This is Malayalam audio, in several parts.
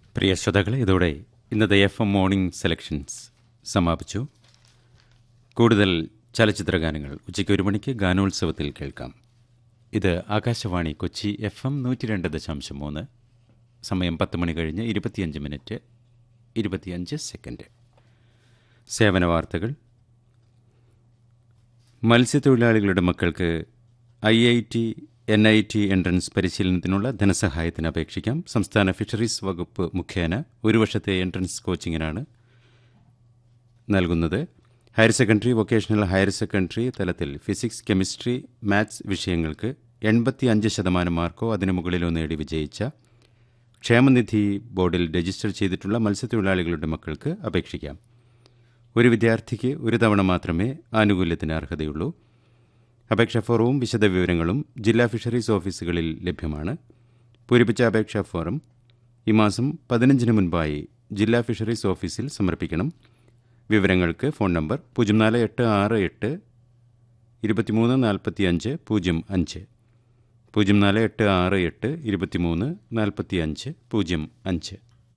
പ്രിയ ശ്രോതാക്കളെ ഇതോടെ ഇന്നത്തെ എഫ് എം മോർണിംഗ് സെലക്ഷൻസ് സമാപിച്ചു കൂടുതൽ ചലച്ചിത്ര ഗാനങ്ങൾ ഉച്ചയ്ക്ക് ഒരു മണിക്ക് ഗാനോത്സവത്തിൽ കേൾക്കാം ഇത് ആകാശവാണി കൊച്ചി എഫ് എം നൂറ്റി രണ്ട് ദശാംശം മൂന്ന് സമയം പത്ത് മണി കഴിഞ്ഞ് ഇരുപത്തിയഞ്ച് മിനിറ്റ് ഇരുപത്തിയഞ്ച് സെക്കൻഡ് സേവന വാർത്തകൾ മത്സ്യത്തൊഴിലാളികളുടെ മക്കൾക്ക് I I T N I T entrance പരിശീലനത്തിനുള്ള ധനസഹായത്തിന് അപേക്ഷിക്കാം സംസ്ഥാന ഫിഷറീസ് വകുപ്പ് മുഖേന ഒരു വർഷത്തെ എൻട്രൻസ് കോച്ചിങ്ങിനാണ് നൽകുന്നത് higher secondary vocational higher secondary തലത്തിൽ ഫിസിക്സ് കെമിസ്ട്രി മാത്സ് വിഷയങ്ങൾക്ക് എൺപത്തി അഞ്ച് ശതമാനം മാർക്കോ അതിനു മുകളിലോ നേടി വിജയിച്ച ക്ഷേമനിധി ബോർഡിൽ രജിസ്റ്റർ ചെയ്തിട്ടുള്ള മത്സ്യത്തൊഴിലാളികളുടെ മക്കൾക്ക് അപേക്ഷിക്കാം ഒരു വിദ്യാർത്ഥിക്ക് ഒരു തവണ മാത്രമേ ആനുകൂല്യത്തിന് അർഹതയുള്ളൂ അപേക്ഷാ ഫോറവും വിശദവിവരങ്ങളും ജില്ലാ ഫിഷറീസ് ഓഫീസുകളിൽ ലഭ്യമാണ് പൂരിപ്പിച്ച അപേക്ഷാ ഫോറം ഈ മാസം പതിനഞ്ചിന് മുൻപായി ജില്ലാ ഫിഷറീസ് ഓഫീസിൽ സമർപ്പിക്കണം വിവരങ്ങൾക്ക് ഫോൺ നമ്പർ പൂജ്യം നാല് എട്ട് ആറ് എട്ട് ഇരുപത്തിമൂന്ന് നാൽപ്പത്തി അഞ്ച് പൂജ്യം അഞ്ച് പൂജ്യം നാല് എട്ട് ആറ് എട്ട് ഇരുപത്തിമൂന്ന് നാൽപ്പത്തി അഞ്ച് പൂജ്യം അഞ്ച്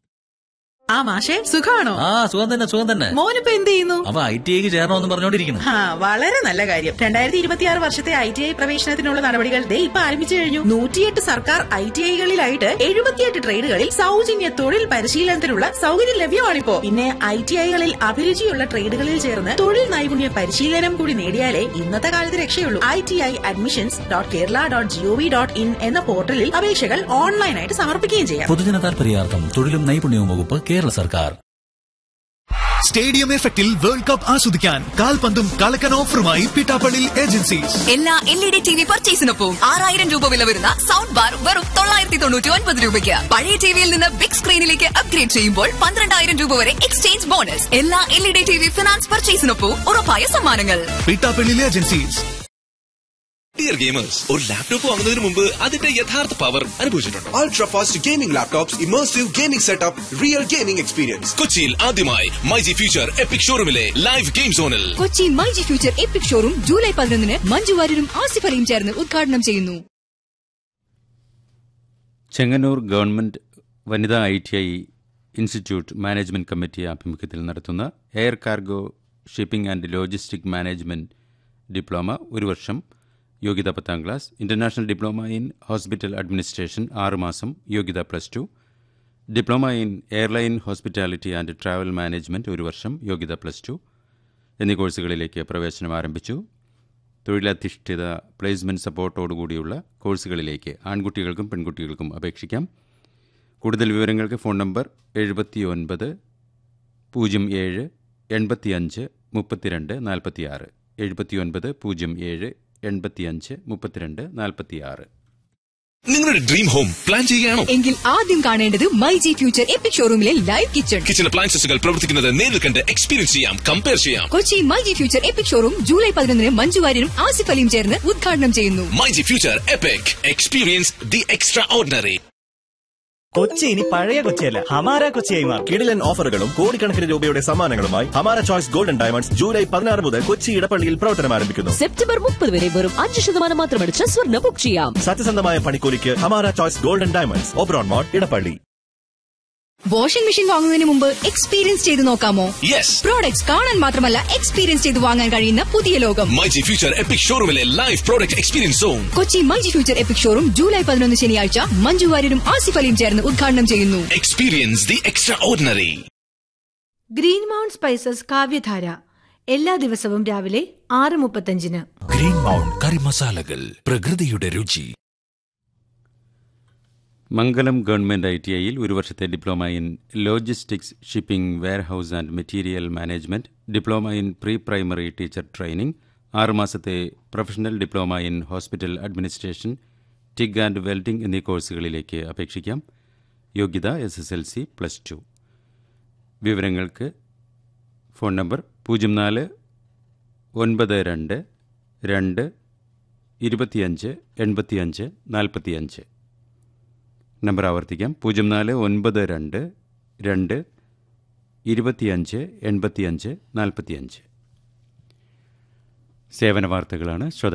ആ മാഷെ സുഖാണോ ആ സുഖം തന്നെ സുഖം തന്നെ മോനിപ്പോ എന്ത് ചെയ്യുന്നു അവ ഐ ടി ഐക്ക് ചേരണമെന്ന് പറഞ്ഞോണ്ടിരിക്കുന്നു ആ വളരെ നല്ല കാര്യം രണ്ടായിരത്തി ഇരുപത്തിയാറ് വർഷത്തെ ഐ ടി ഐ പ്രവേശനത്തിനുള്ള നടപടികൾ ദേ ഇപ്പൊ ആരംഭിച്ചു കഴിഞ്ഞു നൂറ്റിയെട്ട് സർക്കാർ ഐ ടി ഐകളിലായിട്ട് എഴുപത്തിയെട്ട് ട്രേഡുകളിൽ സൗജന്യ തൊഴിൽ പരിശീലനത്തിനുള്ള സൗകര്യം ലഭ്യമാണിപ്പോ പിന്നെ ഐ ടി ഐകളിൽ അഭിരുചിയുള്ള ട്രേഡുകളിൽ ചേർന്ന് തൊഴിൽ നൈപുണ്യ പരിശീലനം കൂടി നേടിയാലേ ഇന്നത്തെ കാലത്ത് രക്ഷയുള്ളൂ I T I admissions dot Kerala dot G O V dot in എന്ന പോർട്ടലിൽ അപേക്ഷകൾ ഓൺലൈനായിട്ട് സമർപ്പിക്കുകയും ചെയ്യാം പൊതുജന താൽപര്യാർത്ഥം തൊഴിലും നൈപുണ്യവും വകുപ്പ് കേരള സർക്കാർ സ്റ്റേഡിയം എഫക്റ്റിൽ വേൾഡ് കപ്പ് ആസ്വദിക്കാൻ കാൽപന്തും കളക്കൻ ഓഫറുമായി പിട്ടാപ്പള്ളി ഏജൻസീസ് എല്ലാ L E D T V പർച്ചേസിനൊപ്പം ആറായിരം രൂപ വില വരുന്ന സൗണ്ട് ബാർ വെറും തൊള്ളായിരത്തി തൊണ്ണൂറ്റി ഒൻപത് രൂപയ്ക്ക് പഴയ ടിവിയിൽ നിന്ന് ബിഗ് സ്ക്രീനിലേക്ക് അപ്ഗ്രേഡ് ചെയ്യുമ്പോൾ പന്ത്രണ്ടായിരം രൂപ വരെ എക്സ്ചേഞ്ച് ബോണസ് എല്ലാ L E D T V finance പർച്ചേസിനൊപ്പം ഉറപ്പായ സമ്മാനങ്ങൾ പിട്ടാപ്പള്ളി ഏജൻസീസ് ഡിയർ ഗെയിമേഴ്സ് ഒരു ലാപ്ടോപ്പ് വാങ്ങുന്നതിന് മുമ്പ് അതിന്റെ യഥാർത്ഥ പവർ അനുഭവിച്ചിട്ടുണ്ടോ Ultra fast gaming laptops, immersive gaming setup, real gaming experience. കൊച്ചിയിൽ ആദ്യമായി മൈജി ഫ്യൂച്ചർ എപ്പിക് ഷോറൂമിലെ ലൈവ് ഗെയിം സോണിൽ Kochi myG future epic showroom July പതിനൊന്നിന് മഞ്ജു വാര്യരും ആസിഫ് അലിയും ചേർന്ന് ഉദ്ഘാടനം ചെയ്യുന്നു ചെങ്ങന്നൂർ ഗവൺമെന്റ് വനിതാ I T I institute management committee ആഭിമുഖ്യത്തിൽ നടത്തുന്ന air cargo shipping and logistic management diploma ഒരു വർഷം യോഗ്യത പത്താം class international diploma in hospital administration ആറ് മാസം യോഗ്യത plus two diploma in airline hospitality and travel management ഒരു വർഷം യോഗ്യത പ്ലസ് ടു എന്നീ കോഴ്സുകളിലേക്ക് പ്രവേശനം ആരംഭിച്ചു തൊഴിലധിഷ്ഠിത പ്ലേസ്മെന്റ് സപ്പോർട്ടോടുകൂടിയുള്ള കോഴ്സുകളിലേക്ക് ആൺകുട്ടികൾക്കും പെൺകുട്ടികൾക്കും അപേക്ഷിക്കാം കൂടുതൽ വിവരങ്ങൾക്ക് ഫോൺ നമ്പർ എഴുപത്തി ഒൻപത് പൂജ്യം ഏഴ് എൺപത്തിയഞ്ച് മുപ്പത്തിരണ്ട് നാൽപ്പത്തിയാറ് എഴുപത്തിയൊൻപത് പൂജ്യം ഏഴ് എൺപത്തിയഞ്ച് മുപ്പത്തിരണ്ട് നാൽപ്പത്തിയാറ് നിങ്ങളുടെ ഡ്രീം ഹോം പ്ലാൻ ചെയ്യുകയാണോ എങ്കിൽ ആദ്യം കാണേണ്ടത് മൈജി ഫ്യൂച്ചർ എപ്പിക് ഷോറൂമിലെ ലൈവ് കിച്ചൺ കിച്ചൺ അപ്ലയൻസസുകൾ പ്രവർത്തിക്കുന്നത് നേരിൽ കണ്ട് എക്സ്പീരിയൻസ് ചെയ്യാം കമ്പയർ ചെയ്യാം Kochi myG future epic showroom July പതിനൊന്നിന് മഞ്ജു വാര്യരും ആസിഫ് അലിയും ചേർന്ന് ഉദ്ഘാടനം ചെയ്യുന്നു myG future epic experience the extraordinary Kochi ഇനി പഴയ കൊച്ചിയല്ല ഹമാര കൊച്ചിയായി മാറും കിടിലൻ ഓഫറുകളും കോടിക്കണക്കിന് രൂപയുടെ സമ്മാനങ്ങളുമായി ഹമാര ചോയ്സ് ഗോൾഡൻ ഡയമണ്ട്സ് ജൂലൈ പതിനാറ് മുതൽ കൊച്ചി ഇടപ്പള്ളിയിൽ പ്രവർത്തനം ആരംഭിക്കുന്നു സെപ്റ്റംബർ മുപ്പത് വരെ വെറും അഞ്ച് ശതമാനം മാത്രമടിച്ച് സ്വർണ്ണ ബുക്ക് ചെയ്യാം സത്യസന്ധമായ പണിക്കൂലിക്ക് Hamara choice golden diamonds Oberon mall Edappally washing machine വാങ്ങുന്നതിന് മുമ്പ് എക്സ്പീരിയൻസ് ചെയ്ത് നോക്കാമോ യെസ് പ്രോഡക്ട്സ് കാണാൻ മാത്രമല്ല എക്സ്പീരിയൻസ് ചെയ്ത് വാങ്ങാൻ കഴിയുന്ന പുതിയ ലോകം മൈജി ഫ്യൂച്ചർ എപ്പിക് ഷോറൂമിലെ live product experience zone Kochi myG future epic showroom July പതിനൊന്ന് ശനിയാഴ്ച മഞ്ജു വാര്യരും ആസിഫ് അലിയും ചേർന്ന് ഉദ്ഘാടനം ചെയ്യുന്നു experience the extraordinary green mount spices Kavyadhara എല്ലാ ദിവസവും രാവിലെ ആറ് മുപ്പത്തഞ്ചിന് ഗ്രീൻ മൗണ്ട് കറി മസാലകൾ പ്രകൃതിയുടെ രുചി മംഗലം ഗവൺമെന്റ് ഐ ടി ഐയിൽ ഒരു വർഷത്തെ diploma in logistics shipping warehouse and material management diploma in pre primary teacher training ആറുമാസത്തെ professional diploma in hospital administration TIG and welding എന്നീ കോഴ്സുകളിലേക്ക് അപേക്ഷിക്കാം യോഗ്യത S S L C plus two വിവരങ്ങൾക്ക് ഫോൺ നമ്പർ പൂജ്യം നാല് ഒൻപത് രണ്ട് രണ്ട് ഇരുപത്തിയഞ്ച് എൺപത്തിയഞ്ച് നാൽപ്പത്തിയഞ്ച് നമ്പർ ആവർത്തിക്കാം പൂജ്യം നാല് ഒൻപത് രണ്ട് രണ്ട് ഇരുപത്തിയഞ്ച് എൺപത്തിയഞ്ച് നാൽപ്പത്തിയഞ്ച് സേവന വാർത്തകളാണ് ശ്രോതാക്കൾ